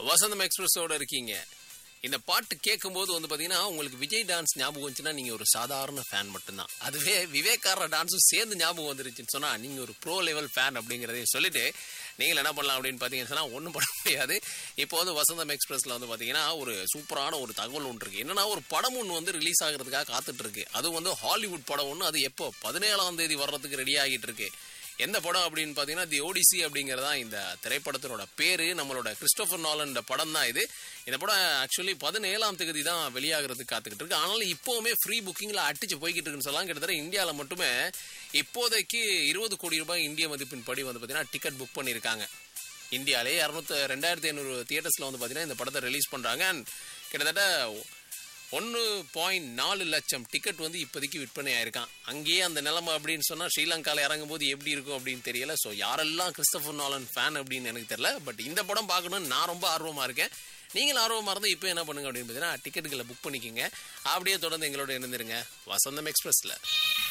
வசந்தம் எக்ஸ்பிரஸோட இருக்கீங்க இந்த பாட்டு கேட்கும்போது வந்து பாத்தீங்கன்னா உங்களுக்கு விஜய் டான்ஸ் ஞாபகம் வந்துச்சுன்னா நீங்க ஒரு சாதாரண ஃபேன் மட்டும்தான் அதுவே விவேக்கார டான்ஸும் சேர்ந்து ஞாபகம் வந்துருச்சுன்னு சொன்னா நீங்க ஒரு ப்ரோ லெவல் ஃபேன் அப்படிங்கறதையும் சொல்லிட்டு நீங்கள் என்ன பண்ணலாம் அப்படின்னு பார்த்தீங்கன்னு சொன்னா ஒன்றும் பண்ண முடியாது இப்போ வந்து வசந்தம் எக்ஸ்பிரஸ்ல வந்து பாத்தீங்கன்னா ஒரு சூப்பரான ஒரு தகவல் ஒன்று இருக்கு என்னன்னா ஒரு படம் ஒன்று வந்து ரிலீஸ் ஆகிறதுக்காக காத்துட்டு இருக்கு அதுவும் வந்து ஹாலிவுட் படம் ஒன்று அது எப்போ பதினேழாம் தேதி வர்றதுக்கு ரெடி ஆகிட்டு இருக்கு எந்த படம் அப்படின்னு பார்த்தீங்கன்னா தி ஓடிசி அப்படிங்கிறதா இந்த திரைப்படத்தினோட பேரு நம்மளோட கிறிஸ்டோபர் நாலன் படம் தான் இது இந்த படம் ஆக்சுவலி பதினேழாம் தேதி தான் வெளியாகிறதுக்கு காத்துக்கிட்டு இருக்கு ஆனாலும் இப்போவுமே ஃப்ரீ புக்கிங்ல அடிச்சு போய்கிட்டு இருக்குன்னு சொல்லலாம் கிட்டத்தட்ட இந்தியாவில் மட்டுமே இப்போதைக்கு இருபது கோடி ரூபாய் இந்திய மதிப்பின் படி வந்து பார்த்தீங்கன்னா டிக்கெட் புக் பண்ணியிருக்காங்க இந்தியாவிலே இரநூத்தி ரெண்டாயிரத்தி ஐநூறு தியேட்டர்ஸில் வந்து பார்த்தீங்கன்னா இந்த படத்தை ரிலீஸ் பண்ணுறாங்க அண்ட் கிட்டத்தட்ட ஒன்று பாயிண்ட் நாலு லட்சம் டிக்கெட் வந்து இப்போதைக்கு விற்பனை ஆயிருக்கான் அங்கேயே அந்த நிலைமை அப்படின்னு சொன்னால் ஸ்ரீலங்காவில் இறங்கும் போது எப்படி இருக்கும் அப்படின்னு தெரியல ஸோ யாரெல்லாம் கிறிஸ்டபர் நாலன் ஃபேன் அப்படின்னு எனக்கு தெரியல பட் இந்த படம் பார்க்கணும்னு நான் ரொம்ப ஆர்வமாக இருக்கேன் நீங்கள் ஆர்வமாக இருந்தால் இப்போ என்ன பண்ணுங்க அப்படின்னு பார்த்தீங்கன்னா டிக்கெட்டுகளை புக் பண்ணிக்கோங்க அப்படியே தொடர்ந்து எங்களோட இருந்துருங்க வசந்தம் எக்ஸ்பிரஸில்